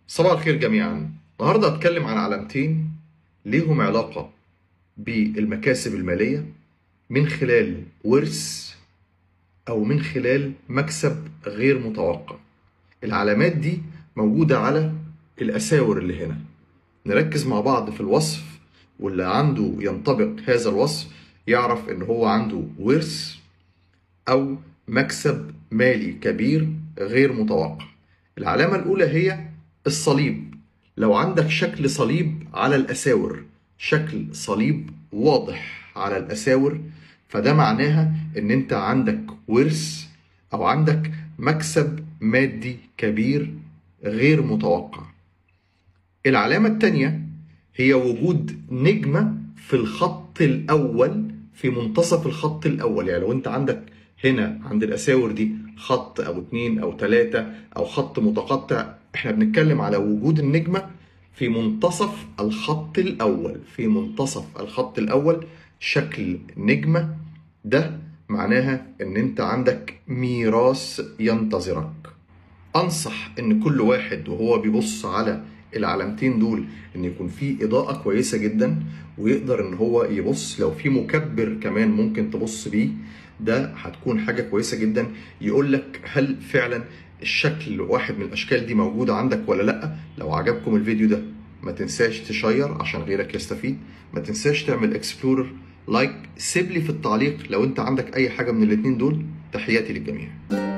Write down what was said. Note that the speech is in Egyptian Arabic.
صباح الخير جميعا النهارده هتكلم عن علامتين ليهم علاقة بالمكاسب المالية من خلال ورث أو من خلال مكسب غير متوقع العلامات دي موجودة على الأساور اللي هنا نركز مع بعض في الوصف واللي عنده ينطبق هذا الوصف يعرف إن هو عنده ورث أو مكسب مالي كبير غير متوقع العلامة الأولى هي الصليب لو عندك شكل صليب على الأساور شكل صليب واضح على الأساور فده معناها إن أنت عندك ورث أو عندك مكسب مادي كبير غير متوقع العلامة التانية هي وجود نجمة في الخط الأول في منتصف الخط الأول يعني لو أنت عندك هنا عند الأساور دي خط أو اتنين أو تلاتة أو خط متقطع احنا بنتكلم على وجود النجمة في منتصف الخط الأول في منتصف الخط الأول شكل نجمة ده معناها ان انت عندك ميراث ينتظرك انصح ان كل واحد وهو بيبص على العلامتين دول ان يكون في اضاءة كويسة جدا ويقدر ان هو يبص لو في مكبر كمان ممكن تبص بيه ده هتكون حاجة كويسة جدا يقول لك هل فعلا الشكل واحد من الاشكال دي موجودة عندك ولا لا لو عجبكم الفيديو ده ما تنساش تشير عشان غيرك يستفيد ما تنساش تعمل اكسبلورر لايك سيب لي في التعليق لو انت عندك اي حاجة من الاتنين دول تحياتي للجميع